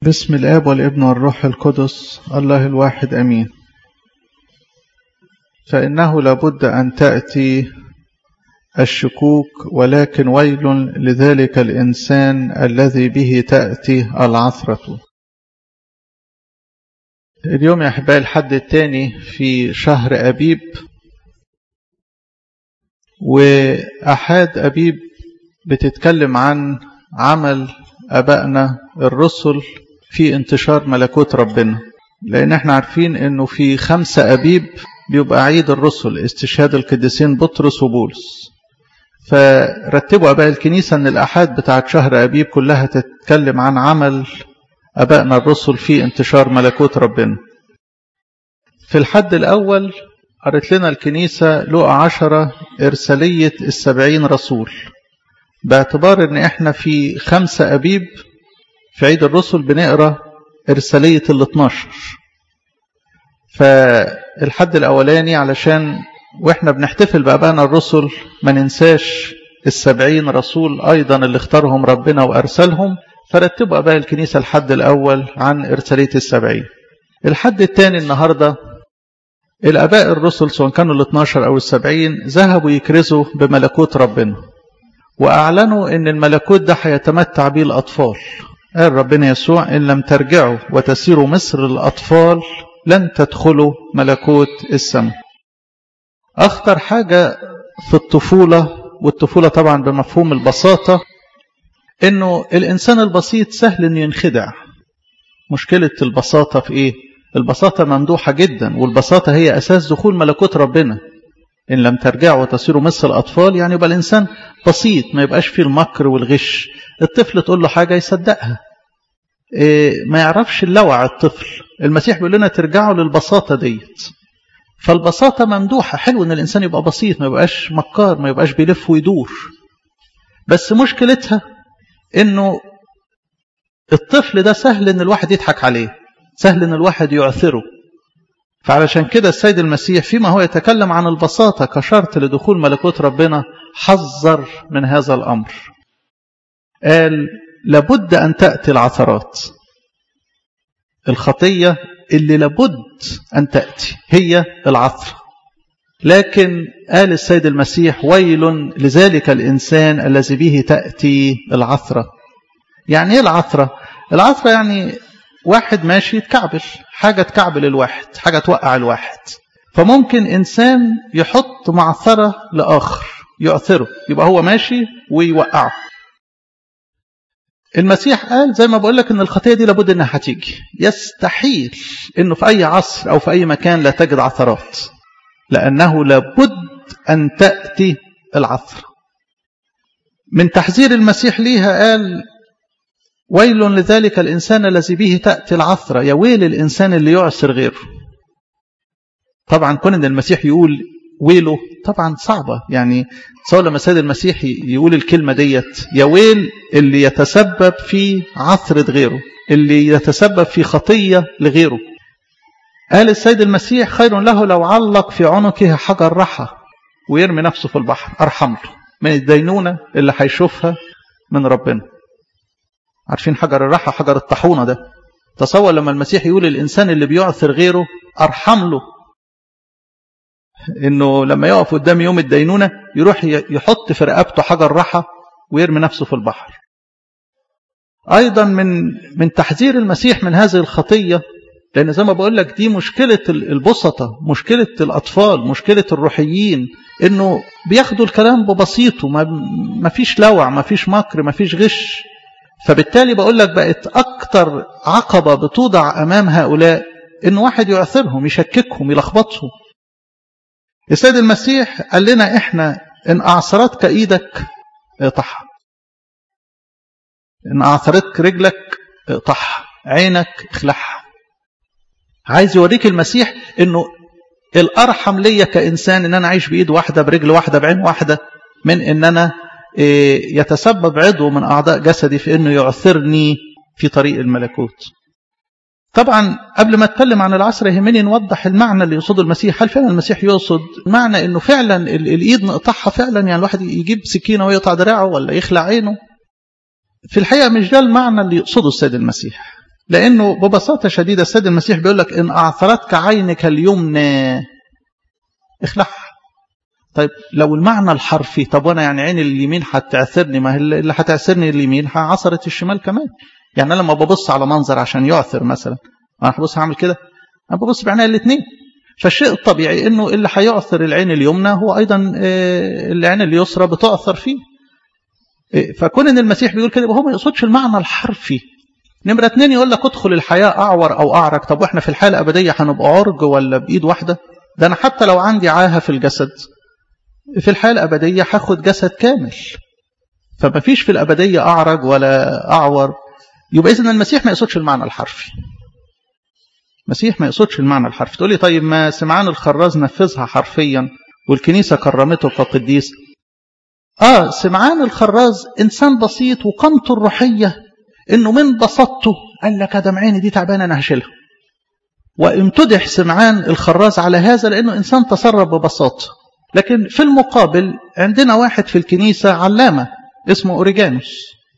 بسم الآب والابن والروح القدس الله الواحد أمين فإنه لابد أن تأتي الشكوك ولكن ويل لذلك الإنسان الذي به تأتي العثرة اليوم يا أحبائي الحد الثاني في شهر أبيب وأحاد أبيب بتتكلم عن عمل أبائنا الرسل في انتشار ملكوت ربنا لأن احنا عارفين أنه في خمسة أبيب بيبقى عيد الرسل استشهاد القديسين بطرس وبولس فرتبوا أباء الكنيسة أن الأحاد بتاعت شهر أبيب كلها تتكلم عن عمل أبائنا الرسل في انتشار ملكوت ربنا في الحد الأول قرأت لنا الكنيسة لقى عشرة إرسالية السبعين رسول باعتبار أن إحنا في خمسة أبيب في عيد الرسل بنقرأ إرسالية ال 12 فالحد الأولاني علشان وإحنا بنحتفل بأبائنا الرسل ما ننساش السبعين رسول أيضا اللي اختارهم ربنا وأرسلهم فرتبوا أباء الكنيسة الحد الأول عن إرسالية السبعين الحد الثاني النهاردة الأباء الرسل سواء كانوا ال 12 أو السبعين ذهبوا يكرزوا بملكوت ربنا وأعلنوا أن الملكوت ده هيتمتع به الأطفال قال ربنا يسوع إن لم ترجعوا وتسيروا مصر الأطفال لن تدخلوا ملكوت السماء أخطر حاجة في الطفولة والطفولة طبعا بمفهوم البساطة إنه الإنسان البسيط سهل إنه ينخدع مشكلة البساطة في إيه؟ البساطة ممدوحة جدا والبساطة هي أساس دخول ملكوت ربنا إن لم ترجعوا وتصيروا مثل الأطفال يعني يبقى الإنسان بسيط ما يبقاش فيه المكر والغش الطفل تقول له حاجة يصدقها إيه ما يعرفش اللوع الطفل المسيح بيقول لنا ترجعوا للبساطة ديت فالبساطة ممدوحة حلو إن الإنسان يبقى بسيط ما يبقاش مكار ما يبقاش بيلف ويدور بس مشكلتها إنه الطفل ده سهل إن الواحد يضحك عليه سهل إن الواحد يعثره فعلشان كده السيد المسيح فيما هو يتكلم عن البساطة كشرط لدخول ملكوت ربنا حذر من هذا الأمر قال لابد أن تأتي العثرات الخطية اللي لابد أن تأتي هي العثرة لكن قال السيد المسيح ويل لذلك الإنسان الذي به تأتي العثرة يعني ايه العثرة العثرة يعني واحد ماشي يتكعبل حاجة تكعبل الواحد حاجة توقع الواحد فممكن إنسان يحط معثرة لآخر يعثره يبقى هو ماشي ويوقعه المسيح قال زي ما بقول لك ان الخطيه دي لابد انها هتيجي يستحيل انه في اي عصر او في اي مكان لا تجد عثرات لانه لابد ان تاتي العثره من تحذير المسيح ليها قال ويل لذلك الانسان الذي به تاتي العثره يا ويل الانسان اللي يعسر غيره طبعا كون ان المسيح يقول ويله طبعا صعبة يعني تصور لما السيد المسيح يقول الكلمة ديت يا ويل اللي يتسبب في عثرة غيره اللي يتسبب في خطية لغيره قال السيد المسيح خير له لو علق في عنقه حجر رحى ويرمي نفسه في البحر أرحم له من الدينونة اللي هيشوفها من ربنا عارفين حجر الرحى حجر الطاحونة ده تصور لما المسيح يقول الإنسان اللي بيعثر غيره أرحم له انه لما يقف قدام يوم الدينونة يروح يحط في رقبته حجر رحى ويرمي نفسه في البحر ايضا من من تحذير المسيح من هذه الخطية لان زي ما بقول لك دي مشكلة البسطة مشكلة الاطفال مشكلة الروحيين انه بياخدوا الكلام ببسيطه ما فيش لوع ما فيش مكر ما فيش غش فبالتالي بقول لك بقت اكتر عقبة بتوضع امام هؤلاء ان واحد يعثرهم يشككهم يلخبطهم السيد المسيح قال لنا احنا ان اعصرتك ايدك اقطعها ان اعصرتك رجلك اقطعها عينك اخلعها عايز يوريك المسيح انه الارحم ليا كانسان ان انا اعيش بايد واحده برجل واحده بعين واحده من ان انا يتسبب عضو من اعضاء جسدي في انه يعثرني في طريق الملكوت طبعا قبل ما اتكلم عن العصر يهمني نوضح المعنى اللي يقصده المسيح هل فعلا المسيح يقصد معنى انه فعلا الايد نقطعها فعلا يعني الواحد يجيب سكينه ويقطع دراعه ولا يخلع عينه في الحقيقه مش ده المعنى اللي يقصده السيد المسيح لأنه ببساطة شديدة السيد المسيح بيقول لك إن أعثرتك عينك اليمنى اخلعها طيب لو المعنى الحرفي طب وانا يعني عيني اليمين هتعثرني ما اللي هتعثرني اليمين عصرت الشمال كمان يعني انا لما ببص على منظر عشان يعثر مثلا انا هبص هعمل كده انا ببص بعيني الاثنين فالشيء الطبيعي انه اللي هيعثر العين اليمنى هو ايضا العين اليسرى بتعثر فيه فكون ان المسيح بيقول كده هو ما يقصدش المعنى الحرفي نمرة اتنين يقول لك ادخل الحياة أعور أو أعرج طب وإحنا في الحياة الأبدية هنبقى عرج ولا بإيد واحدة ده أنا حتى لو عندي عاهة في الجسد في الحياة الأبدية هاخد جسد كامل فما فيش في الأبدية أعرج ولا أعور يبقى إذن المسيح ما يقصدش المعنى الحرفي المسيح ما يقصدش المعنى الحرفي تقول لي طيب ما سمعان الخراز نفذها حرفيا والكنيسة كرمته كقديس آه سمعان الخراز إنسان بسيط وقامته الروحية إنه من بساطته قال لك ده عيني دي تعبانة أنا هشيلها وامتدح سمعان الخراز على هذا لأنه إنسان تصرف ببساطة لكن في المقابل عندنا واحد في الكنيسة علامة اسمه أوريجانوس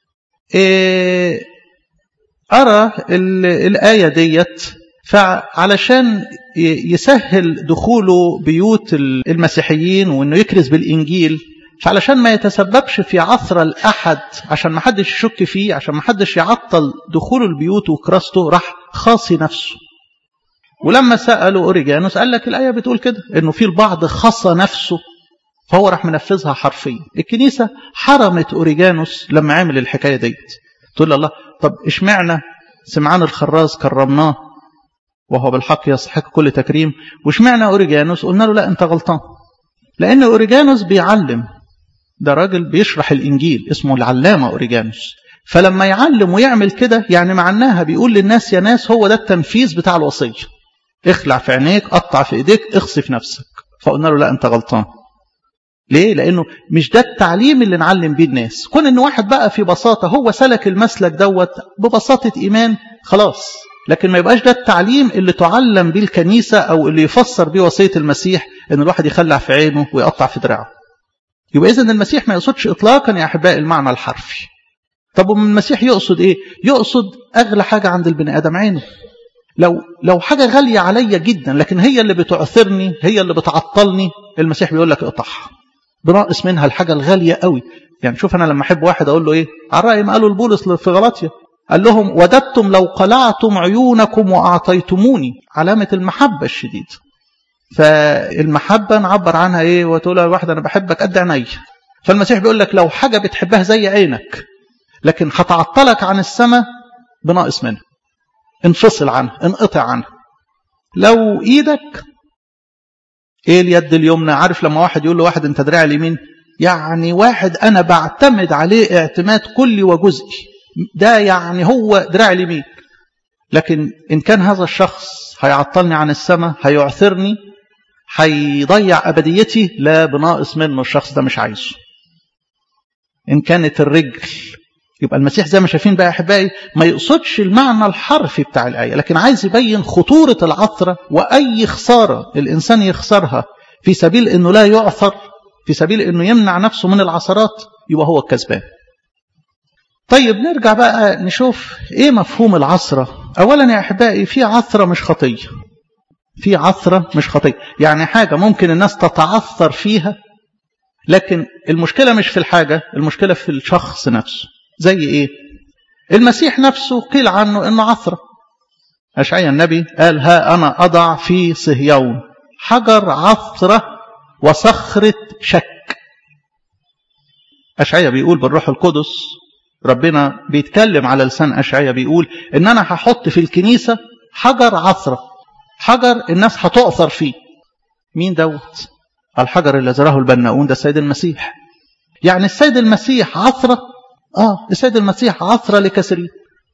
إيه أرى الآية ديت فعلشان يسهل دخوله بيوت المسيحيين وانه يكرز بالانجيل فعلشان ما يتسببش في عثرة الأحد عشان ما حدش يشك فيه عشان ما حدش يعطل دخول البيوت وكراسته راح خاصي نفسه ولما سألوا أوريجانوس قال لك الآية بتقول كده إنه في البعض خصى نفسه فهو راح منفذها حرفيا الكنيسة حرمت أوريجانوس لما عمل الحكاية ديت تقول الله طب اشمعنى سمعان الخراز كرمناه وهو بالحق يستحق كل تكريم واشمعنى أوريجانوس قلنا له لا أنت غلطان لأن أوريجانوس بيعلم ده راجل بيشرح الإنجيل اسمه العلامة أوريجانوس فلما يعلم ويعمل كده يعني معناها بيقول للناس يا ناس هو ده التنفيذ بتاع الوصية اخلع في عينيك قطع في ايديك اخصي في نفسك فقلنا له لا انت غلطان ليه لانه مش ده التعليم اللي نعلم بيه الناس كون ان واحد بقى في بساطة هو سلك المسلك دوت ببساطة ايمان خلاص لكن ما يبقاش ده التعليم اللي تعلم بيه الكنيسة او اللي يفسر بيه وصية المسيح ان الواحد يخلع في عينه ويقطع في دراعه يبقى اذا المسيح ما يقصدش اطلاقا يا احبائي المعنى الحرفي طب المسيح يقصد ايه يقصد اغلى حاجة عند البني ادم عينه لو لو حاجة غالية عليا جدا لكن هي اللي بتعثرني هي اللي بتعطلني المسيح بيقول لك اقطعها بناقص منها الحاجة الغالية قوي يعني شوف أنا لما أحب واحد أقول له إيه على رأي ما قالوا البولس في غلطية قال لهم وددتم لو قلعتم عيونكم وأعطيتموني علامة المحبة الشديدة فالمحبة نعبر عنها إيه وتقول الواحد أنا بحبك قد عيني فالمسيح بيقول لك لو حاجة بتحبها زي عينك لكن هتعطلك عن السماء بناقص منها انفصل عنها انقطع عنها لو ايدك ايه اليد اليمنى عارف لما واحد يقول له واحد انت دراع اليمين يعني واحد انا بعتمد عليه اعتماد كلي وجزئي ده يعني هو دراع اليمين لكن ان كان هذا الشخص هيعطلني عن السماء هيعثرني هيضيع ابديتي لا بناقص منه الشخص ده مش عايزه ان كانت الرجل يبقى المسيح زي ما شايفين بقى احبائي ما يقصدش المعنى الحرفي بتاع الايه لكن عايز يبين خطوره العثره واي خساره الانسان يخسرها في سبيل انه لا يعثر في سبيل انه يمنع نفسه من العثرات يبقى هو الكسبان طيب نرجع بقى نشوف ايه مفهوم العثره اولا يا احبائي في عثره مش خطيه في عثره مش خطيه يعني حاجه ممكن الناس تتعثر فيها لكن المشكله مش في الحاجه المشكله في الشخص نفسه زي ايه المسيح نفسه قيل عنه انه عثرة اشعيا النبي قال ها انا اضع في صهيون حجر عثرة وصخرة شك اشعيا بيقول بالروح القدس ربنا بيتكلم على لسان اشعيا بيقول ان انا هحط في الكنيسة حجر عثرة حجر الناس هتؤثر فيه مين دوت الحجر اللي زرعه البناؤون ده السيد المسيح يعني السيد المسيح عثره آه السيد المسيح عثرة لكثيرين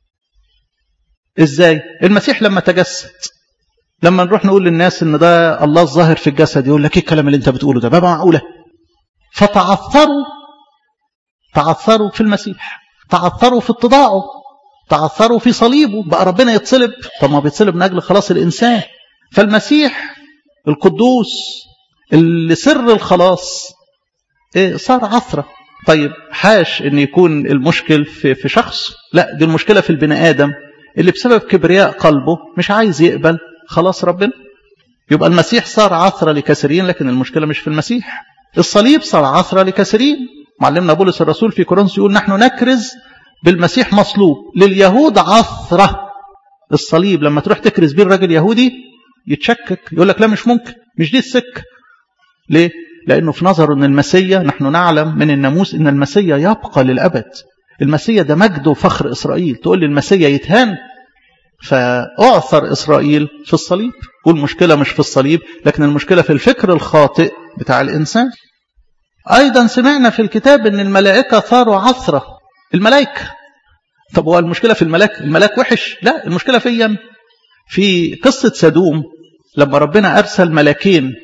إزاي المسيح لما تجسد لما نروح نقول للناس ان ده الله الظاهر في الجسد يقول لك ايه الكلام اللي انت بتقوله ده بقى معقوله فتعثروا تعثروا في المسيح تعثروا في اتضاعه تعثروا في صليبه بقى ربنا يتصلب طب ما بيتصلب من اجل خلاص الانسان فالمسيح القدوس اللي سر الخلاص إيه صار عثره طيب حاش ان يكون المشكل في في شخص لا دي المشكله في البني ادم اللي بسبب كبرياء قلبه مش عايز يقبل خلاص ربنا يبقى المسيح صار عثرة لكثيرين لكن المشكلة مش في المسيح الصليب صار عثرة لكثيرين معلمنا بولس الرسول في كورنثوس يقول نحن نكرز بالمسيح مصلوب لليهود عثرة الصليب لما تروح تكرز بيه الراجل يهودي يتشكك يقول لك لا مش ممكن مش دي السكة ليه؟ لأنه في نظره أن المسيا نحن نعلم من الناموس أن المسيا يبقى للأبد المسيا ده مجد وفخر إسرائيل تقول لي المسيا يتهان فأعثر إسرائيل في الصليب والمشكلة مش في الصليب لكن المشكلة في الفكر الخاطئ بتاع الإنسان أيضا سمعنا في الكتاب أن الملائكة صاروا عثرة الملائكة طب هو المشكلة في الملاك الملاك وحش لا المشكلة فيا في قصة سدوم لما ربنا أرسل ملاكين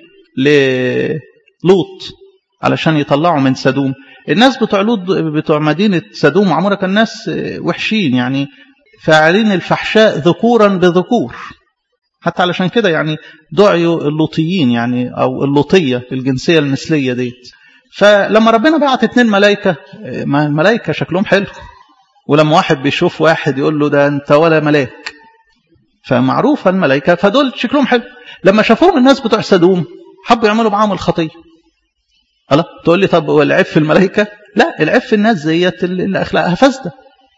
للوط علشان يطلعوا من سدوم الناس بتوع لوط بتوع مدينة سدوم وعمورة كان ناس وحشين يعني فاعلين الفحشاء ذكورا بذكور حتى علشان كده يعني دعيوا اللوطيين يعني أو اللوطية الجنسية المثلية ديت فلما ربنا بعت اتنين ملايكة ما الملايكة شكلهم حلو ولما واحد بيشوف واحد يقول له ده انت ولا ملاك فمعروفة الملائكة فدول شكلهم حلو لما شافوهم الناس بتوع سدوم حبوا يعملوا معاهم الخطية الله تقول لي طب هو العيب في الملائكة لا العيب في الناس زيت اللي أخلاقها فاسدة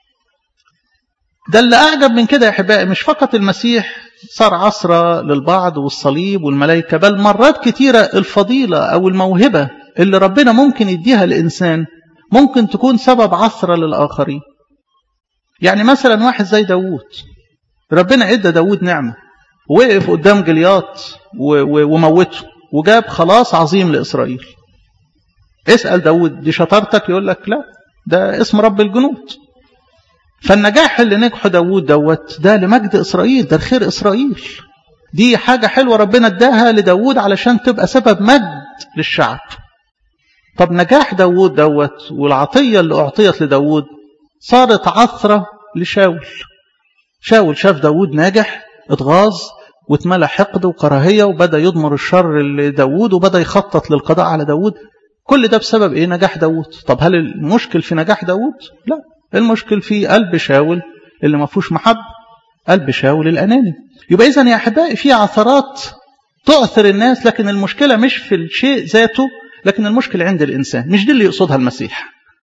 ده اللي أعجب من كده يا أحبائي مش فقط المسيح صار عصرة للبعض والصليب والملائكة بل مرات كتيرة الفضيلة أو الموهبة اللي ربنا ممكن يديها الإنسان ممكن تكون سبب عثرة للآخرين يعني مثلا واحد زي داوود ربنا ادى داوود نعمة وقف قدام جلياط وموته وجاب خلاص عظيم لإسرائيل اسأل داوود دي شطارتك يقول لك لا ده اسم رب الجنود فالنجاح اللي نجحه داوود دوت ده لمجد إسرائيل ده لخير إسرائيل دي حاجة حلوة ربنا اداها لداوود علشان تبقى سبب مجد للشعب طب نجاح داوود دوت والعطية اللي أعطيت لداوود صارت عثرة لشاول شاول شاف داوود ناجح اتغاظ واتملى حقد وكراهية وبدأ يضمر الشر لداوود وبدأ يخطط للقضاء على داوود كل ده بسبب ايه نجاح داوود طب هل المشكل في نجاح داوود لا المشكل في قلب شاول اللي ما فيهوش محبة قلب شاول الأناني يبقى إذا يا أحبائي في عثرات تؤثر الناس لكن المشكلة مش في الشيء ذاته لكن المشكلة عند الإنسان مش دي اللي يقصدها المسيح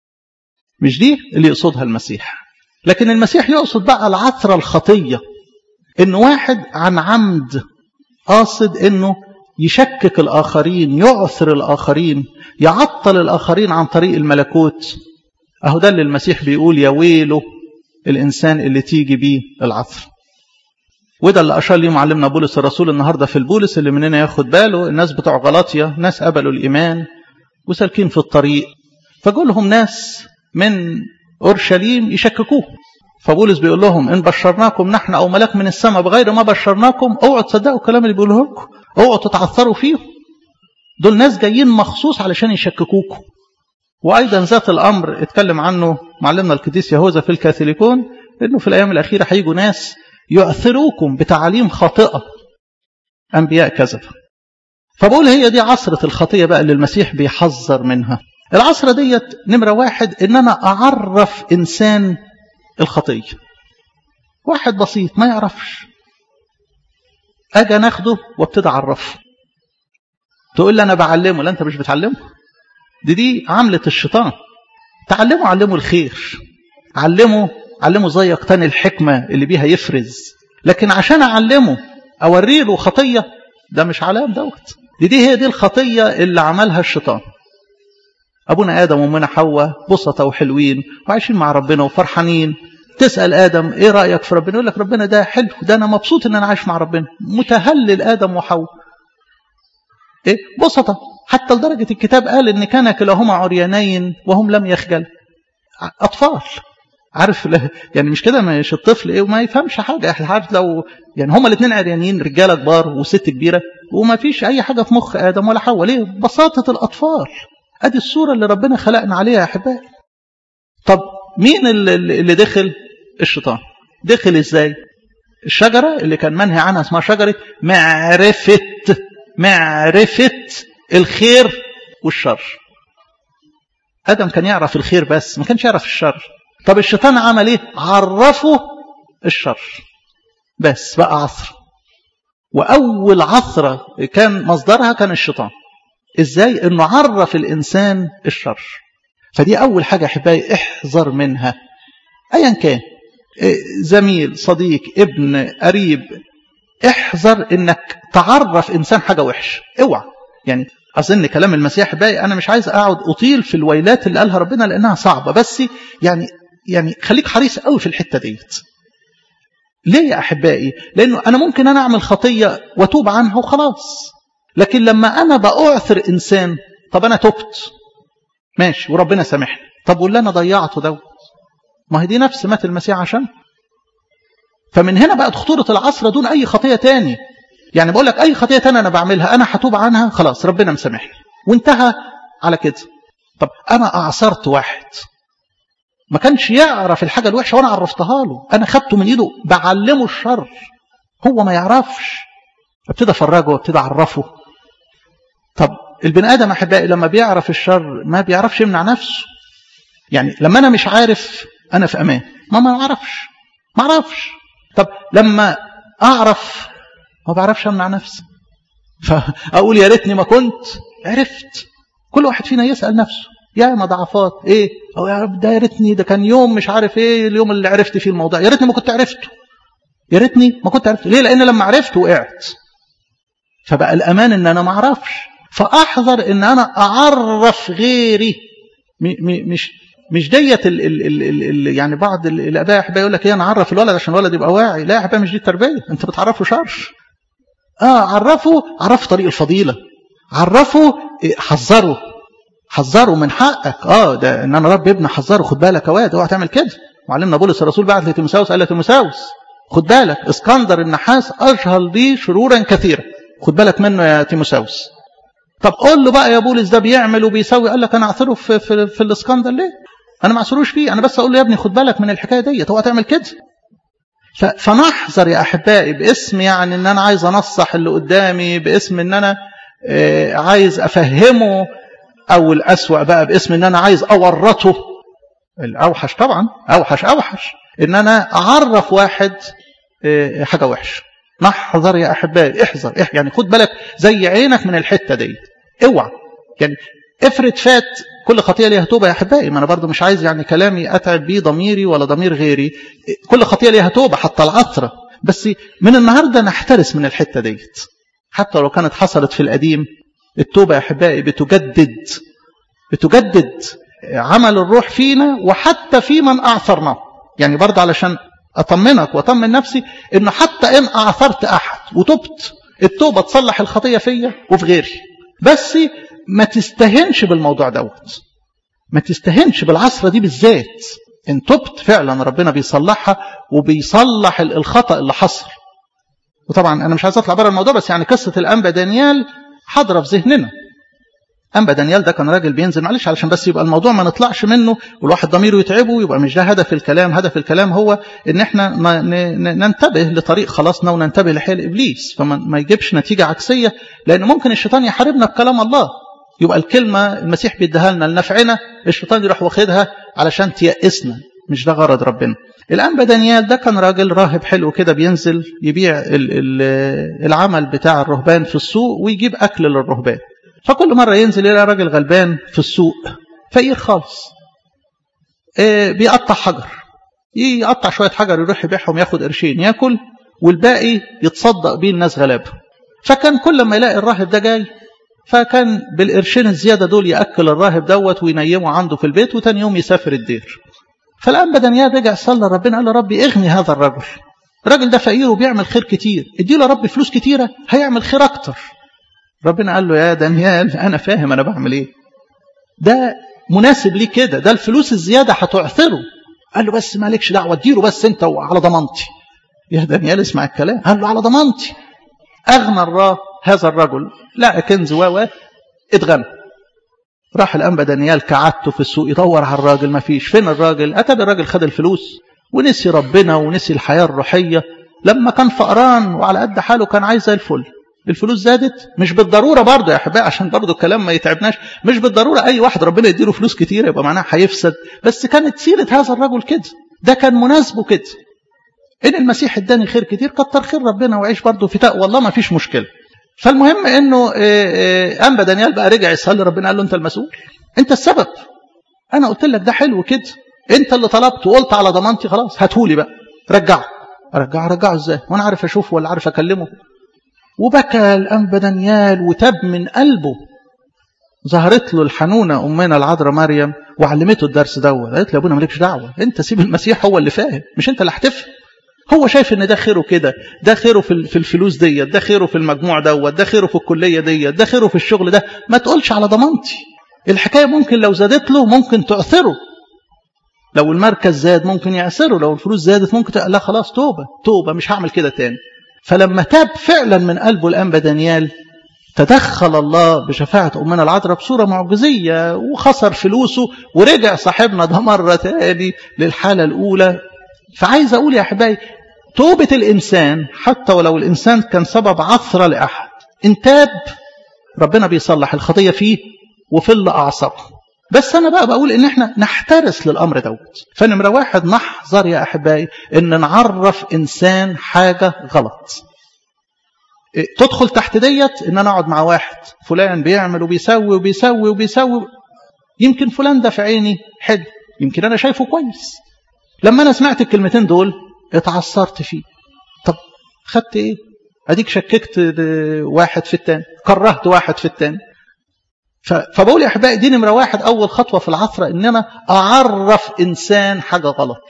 مش دي اللي يقصدها المسيح لكن المسيح يقصد بقى العثرة الخطية إن واحد عن عمد قاصد إنه يشكك الآخرين يعثر الآخرين يعطل الآخرين عن طريق الملكوت أهو ده اللي المسيح بيقول يا ويله الإنسان اللي تيجي بيه العثر وده اللي أشار ليه معلمنا بولس الرسول النهاردة في البولس اللي مننا ياخد باله الناس بتوع غلاطيا ناس قبلوا الإيمان وسالكين في الطريق فجولهم ناس من أورشليم يشككوه فبولس بيقول لهم إن بشرناكم نحن أو ملاك من السماء بغير ما بشرناكم اوعوا تصدقوا الكلام اللي بيقوله لكم اوعوا تتعثروا فيه دول ناس جايين مخصوص علشان يشككوكم وأيضا ذات الأمر اتكلم عنه معلمنا القديس يهوذا في الكاثوليكون إنه في الأيام الأخيرة هيجوا ناس يؤثروكم بتعاليم خاطئة أنبياء كذب فبقول هي دي عصرة الخطية بقى اللي المسيح بيحذر منها العصرة ديت نمرة واحد إن أنا أعرف إنسان الخطية واحد بسيط ما يعرفش أجي ناخده وابتدي أعرفه تقول لي أنا بعلمه لا أنت مش بتعلمه دي دي عملة الشيطان تعلمه علمه الخير علمه علمه ازاي يقتني الحكمة اللي بيها يفرز لكن عشان أعلمه أوريه له خطية ده مش علام دوت دي دي هي دي الخطية اللي عملها الشيطان أبونا آدم وأمنا حواء بسطة وحلوين وعايشين مع ربنا وفرحانين تسأل آدم إيه رأيك في ربنا يقول لك ربنا ده حلو ده أنا مبسوط إن أنا عايش مع ربنا متهلل آدم وحواء إيه بسطة حتى لدرجة الكتاب قال إن كان كلاهما عريانين وهم لم يخجل أطفال عارف يعني مش كده مش الطفل ايه وما يفهمش حاجه عارف لو يعني هما الاثنين عريانين رجاله كبار وست كبيره وما فيش اي حاجه في مخ ادم ولا حواء ليه بساطه الاطفال ادي الصوره اللي ربنا خلقنا عليها يا احبائي طب مين اللي, اللي دخل الشيطان دخل ازاي الشجره اللي كان منهي عنها اسمها شجره معرفه معرفه الخير والشر ادم كان يعرف الخير بس ما كانش يعرف الشر طب الشيطان عمل ايه عرفه الشر بس بقى عصر وأول عثرة كان مصدرها كان الشيطان إزاي أنه عرف الإنسان الشر فدي أول حاجة أحبائي احذر منها أيا كان زميل صديق ابن قريب احذر انك تعرف انسان حاجه وحش اوعى يعني اظن كلام المسيح باقي انا مش عايز اقعد اطيل في الويلات اللي قالها ربنا لانها صعبه بس يعني يعني خليك حريص قوي في الحته ديت ليه يا احبائي لانه انا ممكن انا اعمل خطيه واتوب عنها وخلاص لكن لما انا باعثر انسان طب انا تبت ماشي وربنا سامحني طب واللي انا ضيعته دوت ما هي دي نفس مات المسيح عشان فمن هنا بقت خطورة العصر دون أي خطية تاني يعني بقول لك أي خطية تانية أنا بعملها أنا هتوب عنها خلاص ربنا مسامحني وانتهى على كده طب أنا أعصرت واحد ما كانش يعرف الحاجة الوحشة وأنا عرفتها له أنا خدته من إيده بعلمه الشر هو ما يعرفش ابتدى أفرجه وابتدى أعرفه طب البني آدم أحبائي لما بيعرف الشر ما بيعرفش يمنع نفسه يعني لما أنا مش عارف أنا في أمان ما ما أعرفش ما أعرفش طب لما أعرف ما بعرفش أمنع نفسي فأقول يا ريتني ما كنت عرفت كل واحد فينا يسأل نفسه يا ما ضعفات ايه او يا رب ده يا ريتني ده كان يوم مش عارف ايه اليوم اللي عرفت فيه الموضوع يا ريتني ما كنت عرفته يا ريتني ما كنت عرفته ليه لان لما عرفت وقعت فبقى الامان ان انا ما اعرفش فاحذر ان انا اعرف غيري مش مش ديت ال ال ال ال ال يعني بعض الاباء احبائي يقول لك ايه انا اعرف الولد عشان الولد يبقى واعي لا يا احبائي مش دي التربيه انت بتعرفه شر اه عرفه عرفه طريق الفضيله عرفه حذره حذره من حقك اه ده ان انا رب ابن حذره خد بالك يا واد اوعى تعمل كده معلمنا بولس الرسول بعت لتيموساوس قال لتيموساوس خد بالك اسكندر النحاس اشهر بي شرورا كثيرا خد بالك منه يا تيموساوس طب قول له بقى يا بولس ده بيعمل وبيسوي قال لك انا اعثره في, في, في الاسكندر ليه انا ما اعثروش فيه انا بس اقول له يا ابني خد بالك من الحكايه ديت هو هتعمل كده فنحذر يا احبائي باسم يعني ان انا عايز انصح اللي قدامي باسم ان انا عايز افهمه او الاسوا بقى باسم ان انا عايز اورطه الاوحش طبعا اوحش اوحش ان انا اعرف واحد حاجه وحشه نحذر يا احبائي احذر يعني خد بالك زي عينك من الحته دي اوعى يعني افرض فات كل خطيئه ليها توبه يا احبائي ما انا برضو مش عايز يعني كلامي اتعب بيه ضميري ولا ضمير غيري كل خطيئه ليها توبه حتى العثره بس من النهارده نحترس من الحته ديت حتى لو كانت حصلت في القديم التوبه يا احبائي بتجدد بتجدد عمل الروح فينا وحتى في من اعثرناه يعني برضه علشان اطمنك واطمن نفسي انه حتى ان اعثرت احد وتبت التوبه تصلح الخطيه فيا وفي غيري بس ما تستهنش بالموضوع دوت ما تستهنش بالعصرة دي بالذات ان تبت فعلا ربنا بيصلحها وبيصلح الخطأ اللي حصل وطبعا انا مش عايز اطلع بره الموضوع بس يعني قصة الانبا دانيال حاضرة في ذهننا انبا دانيال ده كان راجل بينزل معلش علشان بس يبقى الموضوع ما نطلعش منه والواحد ضميره يتعبه يبقى مش ده هدف الكلام هدف الكلام هو ان احنا ننتبه لطريق خلاصنا وننتبه لحيل ابليس فما يجيبش نتيجة عكسية لان ممكن الشيطان يحاربنا بكلام الله يبقى الكلمة المسيح بيديها لنا لنفعنا الشيطان يروح واخدها علشان تيأسنا مش ده غرض ربنا الآن دانيال ده كان راجل راهب حلو كده بينزل يبيع العمل بتاع الرهبان في السوق ويجيب أكل للرهبان فكل مرة ينزل يلاقي راجل غلبان في السوق فقير خالص بيقطع حجر يقطع شوية حجر يروح يبيعهم ياخد قرشين ياكل والباقي يتصدق بيه الناس غلابه فكان كل ما يلاقي الراهب ده جاي فكان بالقرشين الزيادة دول يأكل الراهب دوت وينيمه عنده في البيت وتاني يوم يسافر الدير فالآن بدنيان رجع صلى ربنا قال له ربي اغني هذا الرجل الراجل ده فقير وبيعمل خير كتير اديله رب فلوس كتيرة هيعمل خير أكتر ربنا قال له يا دانيال أنا فاهم أنا بعمل إيه ده مناسب ليه كده ده الفلوس الزيادة هتعثره قال له بس مالكش دعوة اديله بس أنت على ضمانتي يا دانيال اسمع الكلام قال له على ضمانتي أغنى الراه هذا الرجل لا كنز و اتغنى راح الأنبا دانيال كعدته في السوق يدور على الراجل ما فيش فين الراجل أتى الراجل خد الفلوس ونسي ربنا ونسي الحياة الروحية لما كان فقران وعلى قد حاله كان عايز زي الفل الفلوس زادت مش بالضرورة برضه يا أحبائي عشان برضه الكلام ما يتعبناش مش بالضرورة أي واحد ربنا يديله فلوس كتير يبقى معناها هيفسد بس كانت سيرة هذا الرجل كده ده كان مناسبه كده ان المسيح اداني خير كتير كتر خير ربنا وعيش برضه في تقوى والله ما فيش مشكله فالمهم انه انبا دانيال بقى رجع يصلي ربنا قال له انت المسؤول انت السبب انا قلت لك ده حلو كده انت اللي طلبت وقلت على ضمانتي خلاص هاتهولي بقى رجعه ارجعه رجعه ازاي وانا عارف اشوفه ولا عارف اكلمه وبكى الانبا دانيال وتاب من قلبه ظهرت له الحنونه امنا العذراء مريم وعلمته الدرس دوت قالت له يا ابونا مالكش دعوه انت سيب المسيح هو اللي فاهم مش انت اللي هتفهم هو شايف ان ده خيره كده ده خيره في في الفلوس ديت ده خيره في المجموع دوت ده خيره في الكليه ديت ده خيره في الشغل ده ما تقولش على ضمانتي الحكايه ممكن لو زادت له ممكن تعثره لو المركز زاد ممكن يعثره لو الفلوس زادت ممكن تقول لا خلاص توبه توبه مش هعمل كده تاني فلما تاب فعلا من قلبه الانبا دانيال تدخل الله بشفاعة أمنا العذراء بصورة معجزية وخسر فلوسه ورجع صاحبنا ده مرة تاني للحالة الأولى فعايز أقول يا أحبائي توبة الإنسان حتى ولو الإنسان كان سبب عثرة لأحد إن تاب ربنا بيصلح الخطية فيه وفي اللي أعصابه بس أنا بقى بقول إن إحنا نحترس للأمر دوت فنمرة واحد نحذر يا أحبائي إن نعرف إنسان حاجة غلط تدخل تحت ديت ان انا اقعد مع واحد فلان بيعمل وبيسوي وبيسوي وبيسوي يمكن فلان ده في عيني حلو يمكن انا شايفه كويس لما انا سمعت الكلمتين دول اتعثرت فيه طب خدت ايه اديك شككت واحد في التاني كرهت واحد في التاني فبقول يا احبائي دي نمره واحد اول خطوه في العثره ان انا اعرف انسان حاجه غلط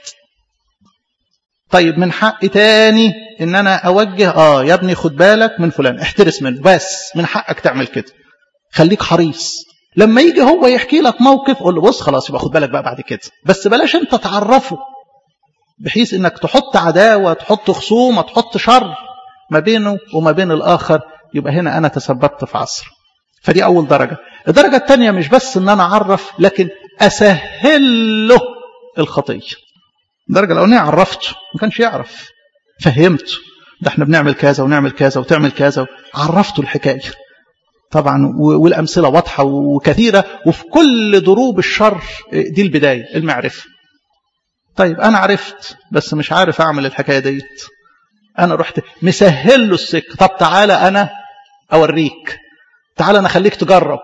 طيب من حق تاني ان انا اوجه اه يا ابني خد بالك من فلان احترس منه بس من حقك تعمل كده خليك حريص لما يجي هو يحكي لك موقف قول له بص خلاص يبقى خد بالك بقى بعد كده بس بلاش انت تعرفه بحيث انك تحط عداوه تحط خصومه تحط شر ما بينه وما بين الاخر يبقى هنا انا تسببت في عصر فدي اول درجه الدرجه الثانيه مش بس ان انا اعرف لكن اسهل له الخطيه الدرجه الاولانيه عرفته ما كانش يعرف فهمته ده احنا بنعمل كذا ونعمل كذا وتعمل كذا عرفته الحكايه طبعا والامثله واضحه وكثيره وفي كل ضروب الشر دي البدايه المعرفه طيب انا عرفت بس مش عارف اعمل الحكايه ديت انا رحت مسهل له السكه طب تعالى انا اوريك تعالى انا اخليك تجرب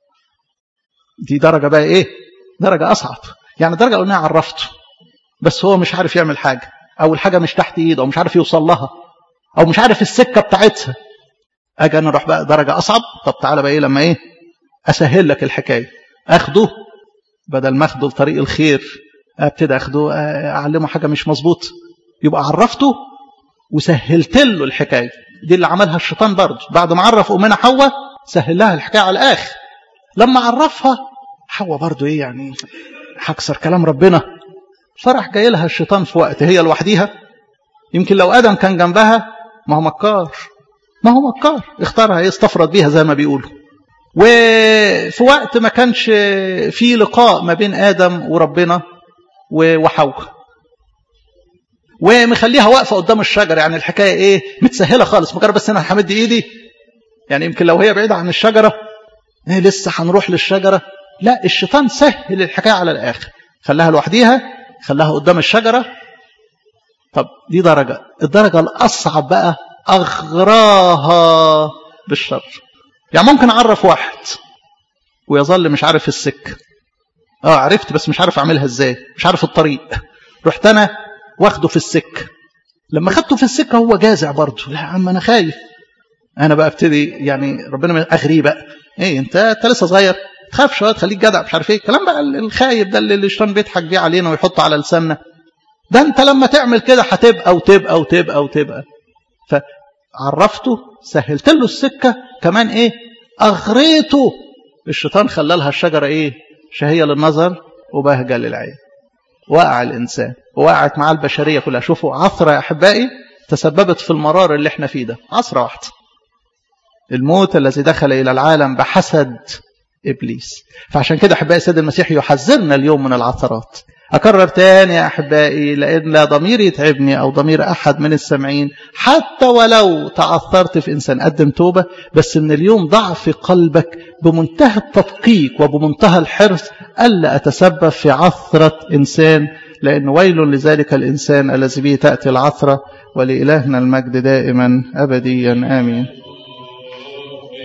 دي درجه بقى ايه درجه اصعب يعني درجه الاولانيه عرفته بس هو مش عارف يعمل حاجه او الحاجه مش تحت ايده او مش عارف يوصل لها او مش عارف السكه بتاعتها اجي انا اروح بقى درجه اصعب طب تعالى بقى ايه لما ايه اسهل لك الحكايه اخده بدل ما اخده لطريق الخير ابتدي اخده اعلمه حاجه مش مظبوط يبقى عرفته وسهلت له الحكايه دي اللي عملها الشيطان برضه بعد ما عرف امنا حواء سهل لها الحكايه على الاخر لما عرفها حواء برضه ايه يعني هكسر كلام ربنا فرح جاي لها الشيطان في وقت هي لوحديها يمكن لو ادم كان جنبها ما هو مكار ما هو مكار اختارها ايه استفرد بيها زي ما بيقولوا وفي وقت ما كانش في لقاء ما بين ادم وربنا وحواء ومخليها واقفه قدام الشجره يعني الحكايه ايه متسهله خالص مجرد بس انا همد ايدي يعني يمكن لو هي بعيده عن الشجره إيه لسه هنروح للشجره لا الشيطان سهل الحكايه على الاخر خلاها لوحديها خلاها قدام الشجره طب دي درجه الدرجه الاصعب بقى اغراها بالشر يعني ممكن اعرف واحد ويظل مش عارف السكه اه عرفت بس مش عارف اعملها ازاي مش عارف الطريق رحت انا واخده في السكه لما خدته في السكه هو جازع برضه لا يا عم انا خايف انا بقى ابتدي يعني ربنا اغريه بقى ايه انت انت لسه صغير تخاف شويه تخليك جدع مش عارف ايه الكلام بقى الخايب ده اللي الشيطان بيضحك بيه علينا ويحطه على لساننا ده انت لما تعمل كده هتبقى وتبقى وتبقى وتبقى فعرفته سهلت له السكه كمان ايه اغريته الشيطان خلى لها الشجره ايه شهيه للنظر وبهجه للعين وقع الانسان وقعت معاه البشريه كلها شوفوا عثره يا احبائي تسببت في المرار اللي احنا فيه ده عثره واحده الموت الذي دخل الى العالم بحسد ابليس فعشان كده احبائي السيد المسيح يحذرنا اليوم من العثرات أكرر تاني يا أحبائي لأن لا ضمير يتعبني أو ضمير أحد من السامعين حتى ولو تعثرت في إنسان قدم توبة بس من اليوم ضع في قلبك بمنتهى التدقيق وبمنتهى الحرص ألا أتسبب في عثرة إنسان لأن ويل لذلك الإنسان الذي به تأتي العثرة ولإلهنا المجد دائما أبديا آمين